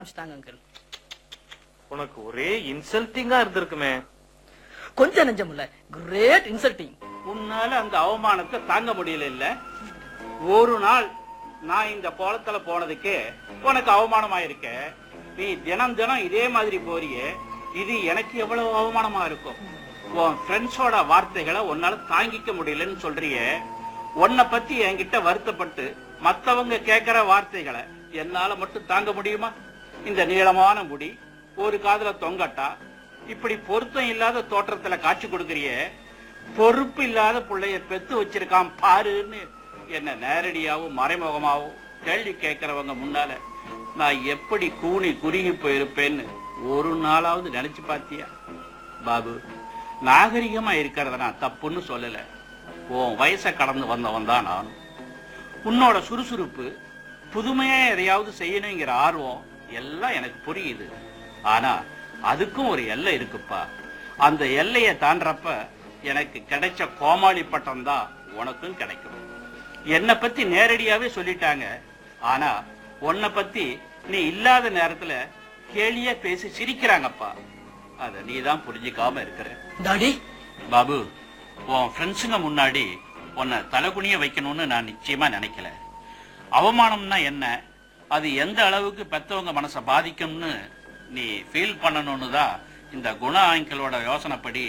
ஆரம்பிச்சிட்டாங்க அங்கிள் உனக்கு ஒரே இன்சல்ட்டிங்கா இருந்திருக்குமே கொஞ்சம் நெஞ்சம் இல்ல கிரேட் இன்சல்ட்டிங் உன்னால அந்த அவமானத்தை தாங்க முடியல இல்ல ஒரு நாள் நான் இந்த கோலத்துல போனதுக்கு உனக்கு அவமானமா இருக்க நீ தினம் தினம் இதே மாதிரி போறியே இது எனக்கு எவ்வளவு அவமானமா இருக்கும் உன் ஃப்ரெண்ட்ஸோட வார்த்தைகளை உன்னால தாங்கிக்க முடியலன்னு சொல்றியே உன்னை பத்தி என்கிட்ட வருத்தப்பட்டு மத்தவங்க கேட்கிற வார்த்தைகளை என்னால மட்டும் தாங்க முடியுமா இந்த நீளமான முடி ஒரு காதுல தொங்கட்டா இப்படி பொருத்தம் இல்லாத தோற்றத்துல காட்சி கொடுக்கறியே பொறுப்பு இல்லாத புள்ளைய பெத்து வச்சிருக்கான் பாருன்னு என்ன நேரடியாவும் மறைமுகமாவும் கேள்வி கேட்கறவங்க முன்னால நான் எப்படி கூனி குறுகி போயிருப்பேன்னு ஒரு நாளாவது நினைச்சு பார்த்தியா பாபு நாகரிகமா இருக்கிறத நான் தப்புன்னு சொல்லல உன் வயசை கடந்து வந்தவன் தான் நானும் உன்னோட சுறுசுறுப்பு புதுமையா எதையாவது செய்யணுங்கிற ஆர்வம் எல்லாம் எனக்கு புரியுது ஆனா அதுக்கும் ஒரு எல்லை இருக்குப்பா அந்த எல்லையை தாண்டறப்ப எனக்கு கிடைச்ச கோமாளி பட்டம் தான் உனக்கும் கிடைக்கும் என்னை பத்தி நேரடியாவே சொல்லிட்டாங்க ஆனா உன்னை பத்தி நீ இல்லாத நேரத்துல கேலியா பேசி சிரிக்கிறாங்கப்பா அத நீ தான் புரிஞ்சுக்காம இருக்கிற டாடி பாபு உன் ஃப்ரெண்ட்ஸுங்க முன்னாடி உன்னை தலைகுனிய வைக்கணும்னு நான் நிச்சயமா நினைக்கல அவமானம்னா என்ன அது எந்த அளவுக்கு பெத்தவங்க மனசை பாதிக்கும்னு நீ ஃபீல் பண்ணணும்னு தான் இந்த குண ஆங்கிளோட யோசனைப்படி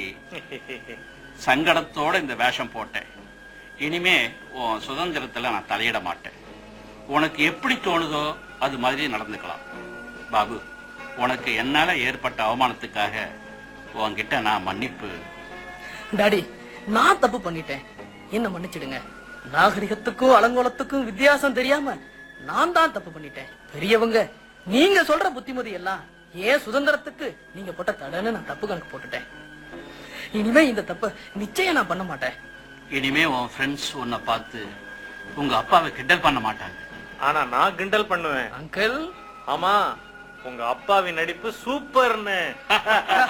சங்கடத்தோட இந்த வேஷம் போட்டேன் இனிமே உன் சுதந்திரத்துல நான் தலையிட மாட்டேன் உனக்கு எப்படி தோணுதோ அது மாதிரி நடந்துக்கலாம் பாபு உனக்கு என்னால ஏற்பட்ட அவமானத்துக்காக உன்கிட்ட நான் மன்னிப்பு டாடி நான் தப்பு பண்ணிட்டேன் என்ன மன்னிச்சிடுங்க நாகரிகத்துக்கும் அலங்கோலத்துக்கும் வித்தியாசம் தெரியாம நான் தான் தப்பு பண்ணிட்டேன் பெரியவங்க நீங்க சொல்ற புத்திமதி எல்லாம் ஏன் சுதந்திரத்துக்கு நீங்க போட்ட தடன்னு நான் தப்பு கணக்கு போட்டுட்டேன் இனிமே இந்த தப்ப நிச்சயம் நான் பண்ண மாட்டேன் இனிமே உன் ஃப்ரெண்ட்ஸ் உன்னை பார்த்து உங்க அப்பாவை கிண்டல் பண்ண மாட்டாங்க ஆனா நான் கிண்டல் பண்ணுவேன் அங்கிள் ஆமா உங்க அப்பாவின் நடிப்பு சூப்பர்னு